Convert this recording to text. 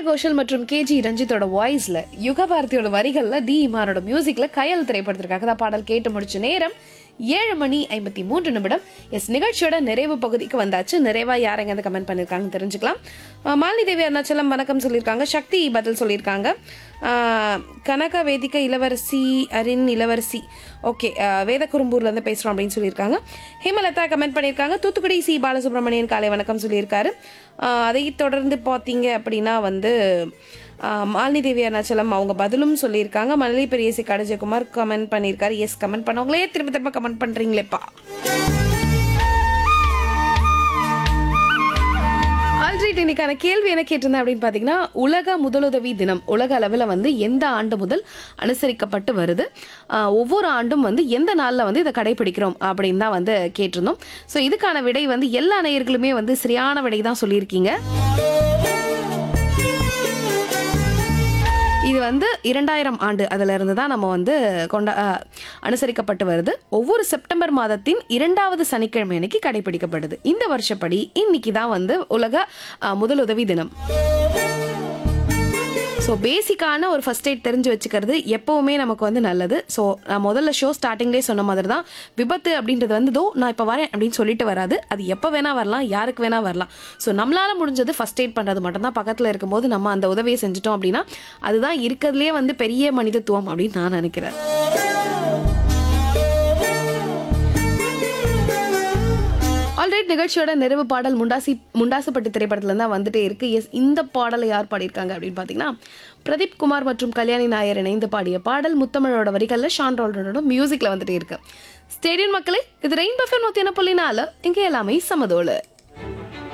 கோஷல் மற்றும் கேஜி ரஞ்சித்தோட வாய்ஸ்ல யுகபாரதியோட வரிகள்ல டி இமானோட மியூசிக்ல கயல் திரைப்படத்திற்காக தான் பாடல் கேட்டு முடிச்ச நேரம் ஏழு மணி ஐம்பத்தி மூன்று நிமிடம் எஸ் நிகழ்ச்சியோட நிறைவு பகுதிக்கு வந்தாச்சு நிறைவா யாருங்க அந்த கமெண்ட் பண்ணியிருக்காங்க தெரிஞ்சுக்கலாம் அஹ் மாலினி தேவி அருணாச்சலம் வணக்கம் சொல்லியிருக்காங்க சக்தி பதில் சொல்லியிருக்காங்க அஹ் கனக வேதிக்க இளவரசி அரின் இளவரசி ஓகே வேத குறும்பூர்ல இருந்து பேசுறோம் அப்படின்னு சொல்லியிருக்காங்க ஹேமலதா கமெண்ட் பண்ணியிருக்காங்க தூத்துக்குடி சி பாலசுப்ரமணியன் காலை வணக்கம் சொல்லியிருக்காரு அஹ் அதை தொடர்ந்து பார்த்தீங்க அப்படின்னா வந்து ஆஹ் மாலினி தேவி அருணாச்சலம் அவங்க பதிலும் சொல்லியிருக்காங்க மணலி பெரியசி கடஜகுமார் கமெண்ட் பண்ணியிருக்காரு எஸ் கமெண்ட் பண்ணவங்களே திரும்ப திரும்ப கமெண்ட் பண்றீங்களேப்பா ஆல்ரைட் இன்னைக்கான கேள்வி என்ன கேட்டிருந்தேன் அப்படின்னு பார்த்தீங்கன்னா உலக முதலுதவி தினம் உலக அளவில் வந்து எந்த ஆண்டு முதல் அனுசரிக்கப்பட்டு வருது ஆஹ் ஒவ்வொரு ஆண்டும் வந்து எந்த நாளில் வந்து இதை கடைபிடிக்கிறோம் அப்படின்னு தான் வந்து கேட்டிருந்தோம் ஸோ இதுக்கான விடை வந்து எல்லா நேயர்களுமே வந்து சரியான விடை தான் சொல்லியிருக்கீங்க இது வந்து இரண்டாயிரம் ஆண்டு அதில் இருந்து தான் நம்ம வந்து கொண்டா அஹ், அனுசரிக்கப்பட்டு வருது ஒவ்வொரு செப்டம்பர் மாதத்தின் இரண்டாவது சனிக்கிழமை அன்னைக்கு கடைபிடிக்கப்படுது இந்த வருஷப்படி இன்னைக்கு தான் வந்து உலக அஹ், முதலுதவி தினம் ஸோ பேசிக்கான ஒரு ஃபர்ஸ்ட் எய்ட் தெரிஞ்சு வச்சுக்கிறது எப்போவுமே நமக்கு வந்து நல்லது ஸோ நான் முதல்ல ஷோ ஸ்டார்டிங்லேயே சொன்ன மாதிரி தான் விபத்து அப்படின்றது வந்து தோ நான் இப்போ வரேன் அப்படின்னு சொல்லிட்டு வராது அது எப்போ வேணா வரலாம் யாருக்கு வேணா வரலாம் ஸோ நம்மளால முடிஞ்சது ஃபர்ஸ்ட் எய்ட் பண்ணுறது மட்டும்தான் பக்கத்தில் இருக்கும்போது நம்ம அந்த உதவியை செஞ்சுட்டோம் அப்படின்னா அதுதான் இருக்கிறதுலே வந்து பெரிய மனிதத்துவம் அப்படின்னு நான் நினைக்கிறேன் ஆல்ரைட் நிகழ்ச்சியோட நிறைவு பாடல் முண்டாசி முண்டாசுப்பட்டு திரைப்படத்துல தான் வந்துட்டே இருக்கு எஸ் இந்த பாடலை யார் பாடியிருக்காங்க அப்படின்னு பார்த்தீங்கன்னா பிரதீப் குமார் மற்றும் கல்யாணி நாயர் இணைந்து பாடிய பாடல் முத்தமிழோட வரிகளில் ஷான் ரோல்டனோட மியூசிக்ல வந்துட்டே இருக்கு ஸ்டேடியம் மக்களே இது ரெயின் பஃபன் நூத்தி என்ன புள்ளி நாலு இங்கே எல்லாமே சமதோடு